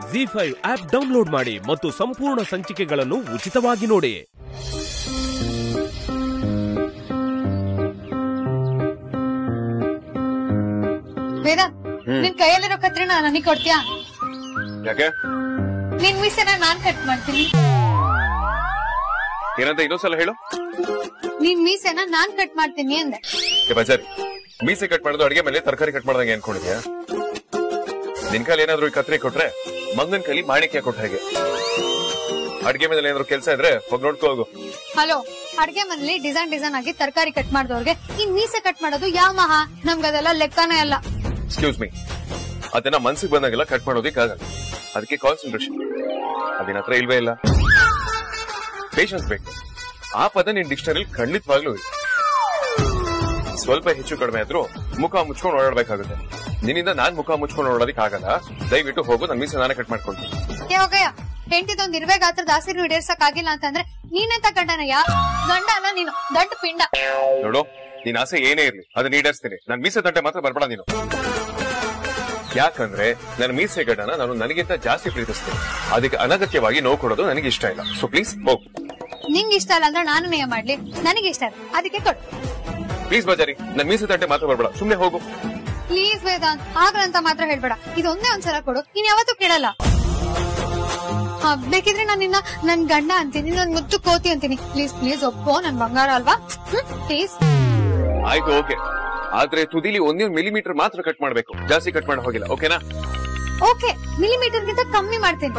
G five app download ಮಾಡಿ ಮತ್ತು ಸಂಪೂರ್ಣ ಸಂಚಿಕೆಗಳನ್ನು ಉಚಿತವಾಗಿ ನೋಡಿ ವೇದ ನಿನ್ ಕೈಯಲ್ಲಿರೋ ಕತ್ರಿನ ನನಗೆ ಕೊಡ್ತೀಯಾ ಯಾಕೆ ನಿನ್ ಮೀಸೆನ ನಾನ್ ಕಟ್ ಮಾಡ್ತೀನಿ ಏನಂತ ಇನ್ನೊಂದ್ಸಲ ಹೇಳು ನಿನ್ ಮೀಸೆನ ನಾನ್ ಕಟ್ ಮಾಡ್ತೀನಿ ಅಂದೆ ಏ ಬಜಾರಿ ಮೀಸೆ ಕಟ್ ಮಾಡೋದು ಅಡಿಗೆ ಮೇಲೆ ತರಕಾರಿ ಕಟ್ ಮಾಡ್ದಂಗೆ ಅನ್ಕೊಂಡಿದ್ಯಾ ನಿನ್ ಕೈಲಿ ಏನಾದ್ರು ಈ ಕತ್ರಿ ಕೊಟ್ರೆ ಮಂಗನ್ ಕೈಲಿ ಮಾಣಿಕ್ಯ ಕೊಟ್ಟ ಹಾಗೆ ಅಡಿಗೆ ಮೇಲೆ ಏನಾದ್ರು ಕೆಲಸ ಇದ್ರೆ ಹೋಗಿ ನೋಡ್ಕೋ ಹೋಗು ಹಲೋ ಅಡ್ಗೆ ಮನೇಲಿ ಡಿಸೈನ್ ಡಿಸೈನ್ ಆಗಿ ತರಕಾರಿ ಕಟ್ ಮಾಡಿದವ್ರಿಗೆ ಇನ್ ಮೀಸೆ ಕಟ್ ಮಾಡೋದು ಯಾವ ಮಹಾ ನಮ್ಗದೆಲ್ಲ ಲೆಕ್ಕನೇ ಅಲ್ಲ ಎಕ್ಸ್ಕ್ಯೂಸ್ ಮೀ ಅದನ್ನ ಮನ್ಸಿಗೆ ಬಂದಾಗೆಲ್ಲ ಕಟ್ ಮಾಡೋದಿಕ್ಕಾಗಲ್ಲ ಅದಕ್ಕೆ ಕಾನ್ಸಂಟ್ರೇಷನ್ ಅದಿನ ಹತ್ರ ಇಲ್ವೇ ಇಲ್ಲ ಪೇಷನ್ಸ್ ಬೇಕು ಆ ಪದ ನಿನ್ ಡಿಕ್ಷನರಿ ಖಂಡಿತವಾಗ್ಲೂ ಇದೆ ಸ್ವಲ್ಪ ಹೆಚ್ಚು ಕಡಿಮೆ ಆದ್ರೂ ಮುಖ ಮುಚ್ಕೊಂಡು ಓಡಾಡ್ಬೇಕಾಗುತ್ತೆ ನಿನ್ನಿಂದ ನಾನ್ ಮುಖ ಮುಚ್ಕೊಂಡು ಓಡಾಡೋದಿಕ್ ಆಗಲ್ಲ ದಯವಿಟ್ಟು ಹೋಗು ನನ್ ಮೀಸೆ ನಾನೇ ಕಟ್ ಮಾಡ್ಕೊಳ್ತೀನಿ ಯಾವಾಗಯ್ಯ ಹೆಂಡತಿದೊಂದ್ ಇರ್ವೆ ಗಾತ್ರದ ಹಸಿರು ಈಡೇರ್ಸಕ್ ಆಗಿಲ್ಲ ಅಂತಂದ್ರೆ ನೀನೆಂತ ಗಂಡನಯ್ಯ ಗಂಡ ಅಲ್ಲ ನೀನು ದೊಡ್ಡ ಪಿಂಡ ನೋಡು ನಿನ್ ಆಸೆ ಏನೇ ಇರ್ಲಿ ಅದನ್ನ ಈಡೇರಿಸ್ತೀನಿ ನನ್ ಮೀಸೆ ತಂಟೆ ಮಾತ್ರ ಬರ್ಬೇಡ ನೀನು ಯಾಕಂದ್ರೆ ನನ್ನ ಮೀಸೆ ಗಡ್ಡನ ನಾನು ನನಗಿಂತ ಜಾಸ್ತಿ ಪ್ರೀತಿಸ್ತೀನಿ ಅದಕ್ಕೆ ಅನಗತ್ಯವಾಗಿ ನೋವು ಕೊಡೋದು ನನಗೆ ಇಷ್ಟ ಇಲ್ಲ ಸೊ ಪ್ಲೀಸ್ ಹೋಗು ನಿಂಗ್ ಇಷ್ಟ ಇಲ್ಲ ಅಂದ್ರೆ ನಾನು ನೇಯ ಮಾಡ್ಲಿ ನನಗೆ ಇಷ್ಟ ಇಲ್ಲ ಅದಕ್ಕೆ ಕೊಡು ಪ್ಲೀಸ್ ಬಜಾರಿ ನನ್ ಮೀಸೆ ತಂಟೆ ಮಾತ್ರ ಬರ್ಬೇಡ ಸುಮ್ನೆ ಹೋಗು ಪ್ಲೀಸ್ ವೇದಾಂತ್ ಆಗ್ಲಂತ ಮಾತ್ರ ಹೇಳ್ಬೇಡ ಇದೊಂದೇ ಒಂದ್ಸಲ ಕೊಡು ನೀನ್ ಯಾವತ್ತೂ ಕೇಳಲ್ಲ ಹಾ, ಬೇಕಿದ್ರೆ ನಾನು ನಿನ್ನ ನನ್ ಗಂಡ ಅಂತೀನಿ ನನ್ ಮುತ್ತು ಕೋತಿ ಅಂತೀನಿ ಪ್ಲೀಸ್ ಪ್ಲೀಸ್ ಒಪ್ಪೋ ನನ್ ಬಂಗಾರ ಅಲ್ವಾ ಪ್ಲೀಸ್ ಆಯ್ತು ಓಕೆ ಆದ್ರೆ ತುದಿಲಿ ಒಂದೇ ಮಿಲಿಮೀಟರ್ ಮಾತ್ರ ಕಟ್ ಮಾಡ್ಬೇಕು ಜಾಸ್ತಿ ಕಟ್ ಮಾಡಿ ಹೋಗಿಲ್ಲ ಓಕೆನಾ ಓಕೆ ಮಿಲಿಮೀಟರ್ ಗಿಂತ ಕಮ್ಮಿ ಮಾಡ್ತೀನಿ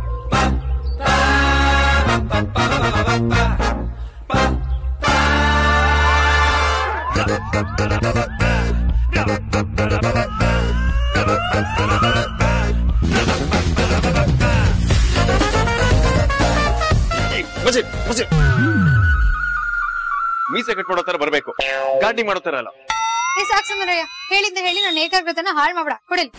ಬಜೆ ಬಜೆ ಮೀಸೆ ಕಟ್ ಮಾಡೋ ತರ ಬರ್ಬೇಕು ಗಾಡಿ ಮಾಡೋ ತರ ಅಲ್ಲ ಏ ಸಾಕ್ ಸುಂದರಯ್ಯ ಹೇಳಿದ್ದ ಹೇಳಿ ನನ್ನ ಏಕಾಗ್ರತೆನ ಹಾಳು ಮಾಡ್ಬೇಡ ಕೊಡಿಲ್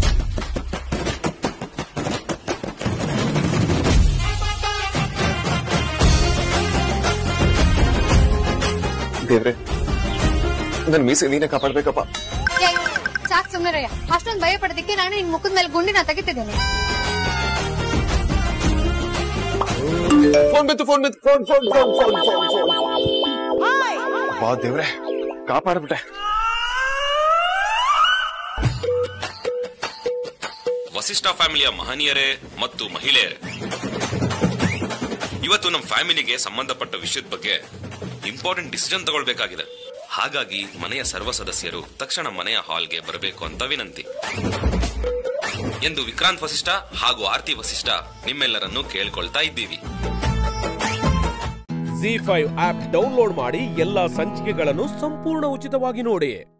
ದೇವ್ರೆ ನನ್ ಮೀಸೆ ನೀನೇ ಕಾಪಾಡ್ಬೇಕಪ್ಪ ಏ, ಸಾಕ್ ಸುಂದರಯ್ಯ ಅಷ್ಟೊಂದು ಭಯ ಪಡೋದಕ್ಕೆ ನಾನು ನಿನ್ ಮುಖದ ಮೇಲೆ ಗುಂಡಿನ ತೆಗಿತಿದ್ದೇನೆ ಫೋನ್ ಬಂತು ಫೋನ್ ಬಂತು phone phone phone phone phone phone ಬಾ ದೇವ್ರೆ ಕಾಪಾಡ್ಬಿಟ್ಟೆ ವಸಿಷ್ಠ ಫ್ಯಾಮಿಲಿಯ ಮಹನೀಯರೇ ಮತ್ತು ಮಹಿಳೆಯರೇ ಇವತ್ತು ನಮ್ಮ ಫ್ಯಾಮಿಲಿಗೆ ಸಂಬಂಧಪಟ್ಟ ವಿಷಯದ ಬಗ್ಗೆ ಇಂಪಾರ್ಟೆಂಟ್ ಡಿಸಿಷನ್ ತಗೊಳ್ಬೇಕಾಗಿದೆ ಹಾಗಾಗಿ ಮನೆಯ ಸರ್ವ ಸದಸ್ಯರು ತಕ್ಷಣ ಮನೆಯ ಹಾಲ್ಗೆ ಬರಬೇಕು ಅಂತ ವಿನಂತಿ ಎಂದು ವಿಕ್ರಾಂತ್ ವಸಿಷ್ಠ ಹಾಗೂ ಆರ್ತಿ ವಸಿಷ್ಠ ನಿಮ್ಮೆಲ್ಲರನ್ನು ಕೇಳ್ಕೊಳ್ತಾ ಇದ್ದೀವಿ ಜಿ ಫೈವ್ ಆಪ್ ಡೌನ್ಲೋಡ್ ಮಾಡಿ ಎಲ್ಲಾ ಸಂಚಿಕೆಗಳನ್ನು ಸಂಪೂರ್ಣ ಉಚಿತವಾಗಿ ನೋಡಿ